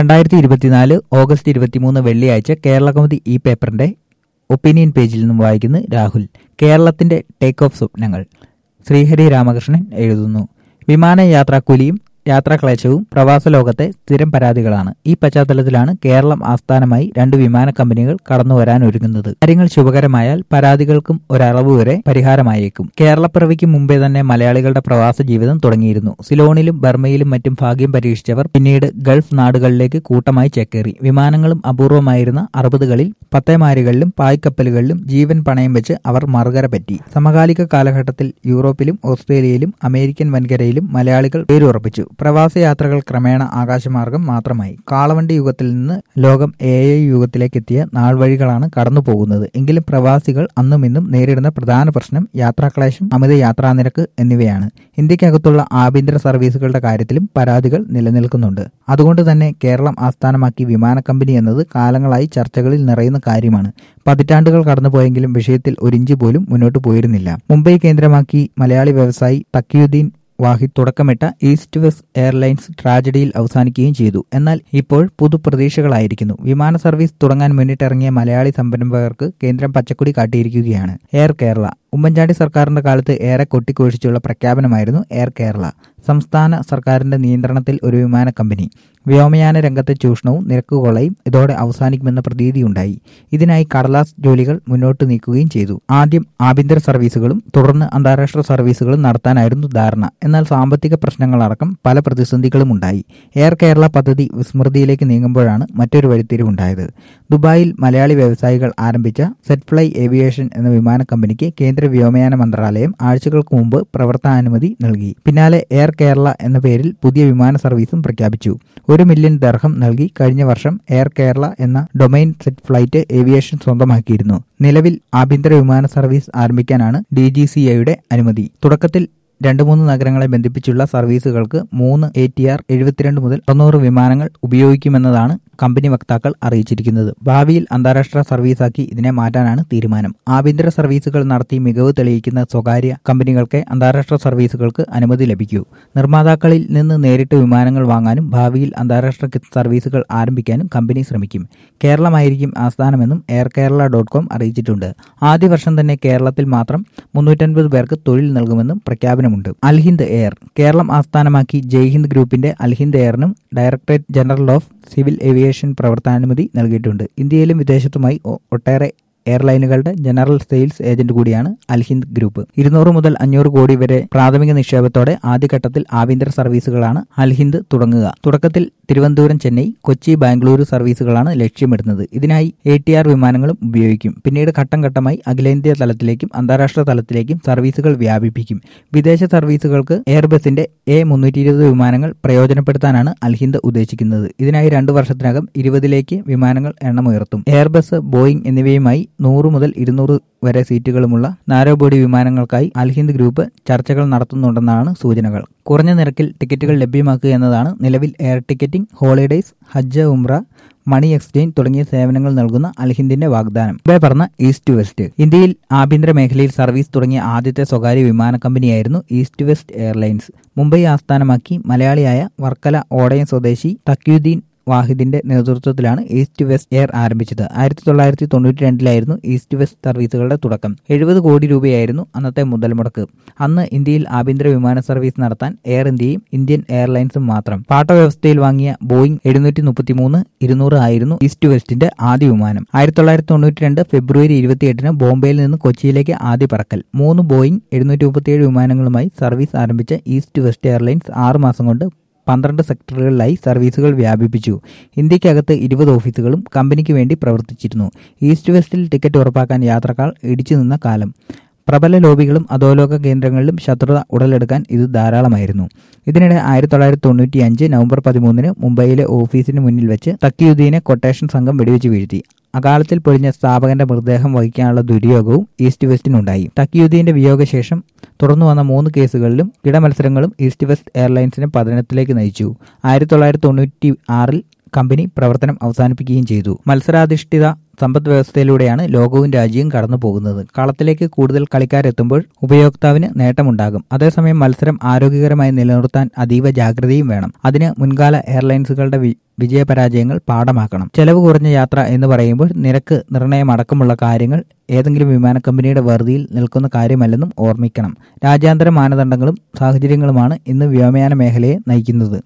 രണ്ടായിരത്തി ഇരുപത്തിനാല് ഓഗസ്റ്റ് ഇരുപത്തിമൂന്ന് വെള്ളിയാഴ്ച കേരള കൗമുദി ഈ പേപ്പറിന്റെ ഒപ്പീനിയൻ പേജിൽ നിന്നും വായിക്കുന്നു രാഹുൽ കേരളത്തിന്റെ ടേക്ക് ഓഫ് സ്വപ്നങ്ങൾ ശ്രീഹരി രാമകൃഷ്ണൻ എഴുതുന്നു വിമാനയാത്രാക്കൂലിയും യാത്രാക്ലേശവും പ്രവാസ ലോകത്തെ സ്ഥിരം പരാതികളാണ് ഈ പശ്ചാത്തലത്തിലാണ് കേരളം ആസ്ഥാനമായി രണ്ട് വിമാന കമ്പനികൾ കടന്നു വരാൻ ഒരുങ്ങുന്നത് കാര്യങ്ങൾ ശുഭകരമായാൽ പരാതികൾക്കും ഒരളവ് വരെ പരിഹാരമായേക്കും കേരളപ്പിറവിക്ക് മുമ്പേ തന്നെ മലയാളികളുടെ പ്രവാസ ജീവിതം തുടങ്ങിയിരുന്നു സിലോണിലും ബർമയിലും മറ്റും ഭാഗ്യം പരീക്ഷിച്ചവർ പിന്നീട് ഗൾഫ് നാടുകളിലേക്ക് കൂട്ടമായി ചേക്കേറി വിമാനങ്ങളും അപൂർവമായിരുന്ന അറുപതുകളിൽ പത്തേമാരികളിലും പായ്ക്കപ്പലുകളിലും ജീവൻ പണയം വെച്ച് അവർ മറുകര പറ്റി സമകാലിക കാലഘട്ടത്തിൽ യൂറോപ്പിലും ഓസ്ട്രേലിയയിലും അമേരിക്കൻ വൻകരയിലും മലയാളികൾ പേരുറപ്പിച്ചു പ്രവാസ യാത്രകൾ ക്രമേണ ആകാശമാർഗം മാത്രമായി കാളവണ്ടി യുഗത്തിൽ നിന്ന് ലോകം എ ഐ യുഗത്തിലേക്ക് എത്തിയ നാൾവഴികളാണ് കടന്നു പോകുന്നത് എങ്കിലും പ്രവാസികൾ അന്നും ഇന്നും നേരിടുന്ന പ്രധാന പ്രശ്നം യാത്രാക്ലേശം അമിത യാത്രാനിരക്ക് എന്നിവയാണ് ഇന്ത്യക്കകത്തുള്ള ആഭ്യന്തര സർവീസുകളുടെ കാര്യത്തിലും പരാതികൾ നിലനിൽക്കുന്നുണ്ട് അതുകൊണ്ട് തന്നെ കേരളം ആസ്ഥാനമാക്കി വിമാന കമ്പനി എന്നത് കാലങ്ങളായി ചർച്ചകളിൽ നിറയുന്ന കാര്യമാണ് പതിറ്റാണ്ടുകൾ കടന്നുപോയെങ്കിലും വിഷയത്തിൽ ഒരിഞ്ച് പോലും മുന്നോട്ട് പോയിരുന്നില്ല മുംബൈ കേന്ദ്രമാക്കി മലയാളി വ്യവസായി തക്കിയുദ്ദീൻ വാഹിദ് തുടക്കമിട്ട ഈസ്റ്റ് വെസ്റ്റ് എയർലൈൻസ് ട്രാജഡിയിൽ അവസാനിക്കുകയും ചെയ്തു എന്നാൽ ഇപ്പോൾ പുതുപ്രതീക്ഷകളായിരിക്കുന്നു വിമാന സർവീസ് തുടങ്ങാൻ മുന്നിട്ടിറങ്ങിയ മലയാളി സംരംഭകർക്ക് കേന്ദ്രം പച്ചക്കൊടി കാട്ടിയിരിക്കുകയാണ് എയർ കേരള ഉമ്മൻചാണ്ടി സർക്കാരിന്റെ കാലത്ത് ഏറെ കൊട്ടിക്കൊഴിച്ചുള്ള പ്രഖ്യാപനമായിരുന്നു എയർ കേരള സംസ്ഥാന സർക്കാരിന്റെ നിയന്ത്രണത്തിൽ ഒരു വിമാന കമ്പനി വ്യോമയാന രംഗത്തെ ചൂഷണവും നിരക്കുകൊള്ളയും ഇതോടെ അവസാനിക്കുമെന്ന പ്രതീതിയുണ്ടായി ഇതിനായി കടലാസ് ജോലികൾ മുന്നോട്ട് നീക്കുകയും ചെയ്തു ആദ്യം ആഭ്യന്തര സർവീസുകളും തുടർന്ന് അന്താരാഷ്ട്ര സർവീസുകളും നടത്താനായിരുന്നു ധാരണ എന്നാൽ സാമ്പത്തിക പ്രശ്നങ്ങളടക്കം പല പ്രതിസന്ധികളും ഉണ്ടായി എയർ കേരള പദ്ധതി വിസ്മൃതിയിലേക്ക് നീങ്ങുമ്പോഴാണ് മറ്റൊരു വഴിത്തിരിവുണ്ടായത് ദുബായിൽ മലയാളി വ്യവസായികൾ ആരംഭിച്ച സെറ്റ് ഫ്ലൈ ഏവിയേഷൻ എന്ന വിമാന കമ്പനിക്ക് കേന്ദ്ര വ്യോമയാന മന്ത്രാലയം ആഴ്ചകൾക്ക് മുമ്പ് പ്രവർത്തനാനുമതി നൽകി പിന്നാലെ എയർ കേരള എന്ന പേരിൽ പുതിയ വിമാന സർവീസും പ്രഖ്യാപിച്ചു ഒരു മില്യൺ ദർഹം നൽകി കഴിഞ്ഞ വർഷം എയർ കേരള എന്ന ഡൊമൈൻ സെറ്റ് ഫ്ലൈറ്റ് ഏവിയേഷൻ സ്വന്തമാക്കിയിരുന്നു നിലവിൽ ആഭ്യന്തര വിമാന സർവീസ് ആരംഭിക്കാനാണ് ഡി ജി സി എയുടെ അനുമതി തുടക്കത്തിൽ രണ്ട് മൂന്ന് നഗരങ്ങളെ ബന്ധിപ്പിച്ചുള്ള സർവീസുകൾക്ക് മൂന്ന് എ ടി ആർ എഴുപത്തിരണ്ട് മുതൽ തൊണ്ണൂറ് വിമാനങ്ങൾ ഉപയോഗിക്കുമെന്നതാണ് കമ്പനി വക്താക്കൾ അറിയിച്ചിരിക്കുന്നത് ഭാവിയിൽ അന്താരാഷ്ട്ര സർവീസാക്കി ഇതിനെ മാറ്റാനാണ് തീരുമാനം ആഭ്യന്തര സർവീസുകൾ നടത്തി മികവ് തെളിയിക്കുന്ന സ്വകാര്യ കമ്പനികൾക്ക് അന്താരാഷ്ട്ര സർവീസുകൾക്ക് അനുമതി ലഭിക്കൂ നിർമ്മാതാക്കളിൽ നിന്ന് നേരിട്ട് വിമാനങ്ങൾ വാങ്ങാനും ഭാവിയിൽ അന്താരാഷ്ട്ര സർവീസുകൾ ആരംഭിക്കാനും കമ്പനി ശ്രമിക്കും കേരളമായിരിക്കും ആസ്ഥാനമെന്നും എയർ കേരള ഡോട്ട് കോം അറിയിച്ചിട്ടുണ്ട് ആദ്യ വർഷം തന്നെ കേരളത്തിൽ മാത്രം മുന്നൂറ്റൻപത് പേർക്ക് തൊഴിൽ നൽകുമെന്നും പ്രഖ്യാപനമുണ്ട് അൽഹിന്ദ് എയർ കേരളം ആസ്ഥാനമാക്കി ജയ്ഹിന്ദ് ഗ്രൂപ്പിന്റെ അൽഹിന്ദ് എയറിനും directorate general of civil aviation പ്രവർത്തനാനുമതി നൽകിയിട്ടുണ്ട് ഇന്ത്യയിലും വിദേശത്തുമായി ഒട്ടേറെ എയർലൈനുകളുടെ ജനറൽ സെയിൽസ് ഏജന്റ് കൂടിയാണ് അൽഹിന്ദ് ഗ്രൂപ്പ് ഇരുന്നൂറ് മുതൽ അഞ്ഞൂറ് കോടി വരെ പ്രാഥമിക നിക്ഷേപത്തോടെ ആദ്യഘട്ടത്തിൽ ആഭ്യന്തര സർവീസുകളാണ് അൽഹിന്ദ് തുടങ്ങുക തുടക്കത്തിൽ തിരുവനന്തപുരം ചെന്നൈ കൊച്ചി ബാംഗ്ലൂരു സർവീസുകളാണ് ലക്ഷ്യമിടുന്നത് ഇതിനായി എ ടി ആർ വിമാനങ്ങളും ഉപയോഗിക്കും പിന്നീട് ഘട്ടം ഘട്ടമായി അഖിലേന്ത്യാ തലത്തിലേക്കും അന്താരാഷ്ട്ര തലത്തിലേക്കും സർവീസുകൾ വ്യാപിപ്പിക്കും വിദേശ സർവീസുകൾക്ക് എയർബസിന്റെ എ മുന്നൂറ്റി ഇരുപത് വിമാനങ്ങൾ പ്രയോജനപ്പെടുത്താനാണ് അൽഹിന്ദ് ഉദ്ദേശിക്കുന്നത് ഇതിനായി രണ്ടു വർഷത്തിനകം ഇരുപതിലേക്ക് വിമാനങ്ങൾ എണ്ണമുയർത്തും എയർബസ് ബോയിങ് എന്നിവയുമായി നൂറ് മുതൽ ഇരുന്നൂറ് വരെ സീറ്റുകളുമുള്ള നാരോ ബോഡി വിമാനങ്ങൾക്കായി അൽഹിന്ദ് ഗ്രൂപ്പ് ചർച്ചകൾ നടത്തുന്നുണ്ടെന്നാണ് സൂചനകൾ കുറഞ്ഞ നിരക്കിൽ ടിക്കറ്റുകൾ ലഭ്യമാക്കുക എന്നതാണ് നിലവിൽ air ticketing holidays Hajj Umrah money exchange തുടങ്ങിയ സേവനങ്ങൾ നൽകുന്ന അൽഹിന്ദിന്റെ വാഗ്ദാനം മുമ്പേ പറഞ്ഞ ഈസ്റ്റ് വെസ്റ്റ് ഇന്ത്യയിൽ ആഭ്യന്തര മേഖലയിൽ സർവീസ് തുടങ്ങിയ ആദ്യത്തെ സ്വകാര്യ വിമാന കമ്പനിയായിരുന്നു ഈസ്റ്റ് വെസ്റ്റ് എയർലൈൻസ് മുംബൈ ആസ്ഥാനമാക്കി മലയാളിയായ വർക്കല ഓടയം സ്വദേശി തക്യുദ്ദീൻ വാഹിദിന്റെ നേതൃത്വത്തിലാണ് ഈസ്റ്റ് വെസ്റ്റ് എയർ ആരംഭിച്ചത് ആയിരത്തി തൊള്ളായിരത്തി തൊണ്ണൂറ്റി രണ്ടിലായിരുന്നു ഈസ്റ്റ് വെസ്റ്റ് സർവീസുകളുടെ തുടക്കം എഴുപത് കോടി രൂപയായിരുന്നു അന്നത്തെ മുതൽ മുടക്ക് അന്ന് ഇന്ത്യയിൽ ആഭ്യന്തര വിമാന സർവീസ് നടത്താൻ എയർ ഇന്ത്യയും ഇന്ത്യൻ എയർലൈൻസും മാത്രം പാട്ടവ്യവസ്ഥയിൽ വാങ്ങിയ ബോയിങ് എഴുന്നൂറ്റി മുപ്പത്തിമൂന്ന് ഇരുന്നൂറ് ആയിരുന്നു ഈസ്റ്റ് വെസ്റ്റിന്റെ ആദ്യ വിമാനം ആയിരത്തി തൊള്ളായിരത്തി തൊണ്ണൂറ്റി രണ്ട് ഫെബ്രുവരി ഇരുപത്തിയെട്ടിന് ബോംബെയിൽ നിന്ന് കൊച്ചിയിലേക്ക് ആദ്യ പറക്കൽ മൂന്ന് ബോയിങ് എഴുന്നൂറ്റി മുപ്പത്തിയേഴ് വിമാനങ്ങളുമായി സർവീസ് ആരംഭിച്ച ഈസ്റ്റ് വെസ്റ്റ് എയർലൈൻസ് ആറ് മാസം കൊണ്ട് പന്ത്രണ്ട് സെക്ടറുകളിലായി സർവീസുകൾ വ്യാപിപ്പിച്ചു ഇന്ത്യക്കകത്ത് ഇരുപത് ഓഫീസുകളും കമ്പനിക്ക് വേണ്ടി പ്രവർത്തിച്ചിരുന്നു ഈസ്റ്റ് വെസ്റ്റിൽ ടിക്കറ്റ് ഉറപ്പാക്കാൻ യാത്രക്കാർ ഇടിച്ചു നിന്ന കാലം പ്രബല ലോബികളും അധോലോക കേന്ദ്രങ്ങളിലും ശത്രുത ഉടലെടുക്കാൻ ഇത് ധാരാളമായിരുന്നു ഇതിനിടെ ആയിരത്തി തൊള്ളായിരത്തി തൊണ്ണൂറ്റി അഞ്ച് നവംബർ പതിമൂന്നിന് മുംബൈയിലെ ഓഫീസിന് മുന്നിൽ വെച്ച് തക്കിയുദ്ദീനെ കൊട്ടേഷൻ സംഘം വെടിവെച്ച് വീഴ്ത്തി അകാലത്തിൽ പൊഴിഞ്ഞ സ്ഥാപകന്റെ മൃതദേഹം വഹിക്കാനുള്ള ദുര്യോഗവും ഈസ്റ്റ് വെസ്റ്റിനുണ്ടായി തക്കിയുദ്ദീന്റെ വിയോഗശേഷം തുടർന്നു വന്ന മൂന്ന് കേസുകളിലും കിടമത്സരങ്ങളും ഈസ്റ്റ് വെസ്റ്റ് എയർലൈൻസിനെ പതനത്തിലേക്ക് നയിച്ചു ആയിരത്തി തൊള്ളായിരത്തി തൊണ്ണൂറ്റി ആറിൽ കമ്പനി പ്രവർത്തനം അവസാനിപ്പിക്കുകയും ചെയ്തു മത്സരാധിഷ്ഠിത സമ്പദ് വ്യവസ്ഥയിലൂടെയാണ് ലോകവും രാജ്യവും കടന്നു പോകുന്നത് കളത്തിലേക്ക് കൂടുതൽ കളിക്കാരെത്തുമ്പോൾ ഉപയോക്താവിന് നേട്ടമുണ്ടാകും അതേസമയം മത്സരം ആരോഗ്യകരമായി നിലനിർത്താൻ അതീവ ജാഗ്രതയും വേണം അതിന് മുൻകാല എയർലൈൻസുകളുടെ വിജയപരാജയങ്ങൾ പാഠമാക്കണം ചെലവ് കുറഞ്ഞ യാത്ര എന്ന് പറയുമ്പോൾ നിരക്ക് നിർണയം അടക്കമുള്ള കാര്യങ്ങൾ ഏതെങ്കിലും വിമാന കമ്പനിയുടെ വെറുതിയിൽ നിൽക്കുന്ന കാര്യമല്ലെന്നും ഓർമ്മിക്കണം രാജ്യാന്തര മാനദണ്ഡങ്ങളും സാഹചര്യങ്ങളുമാണ് ഇന്ന് വ്യോമയാന മേഖലയെ നയിക്കുന്നത്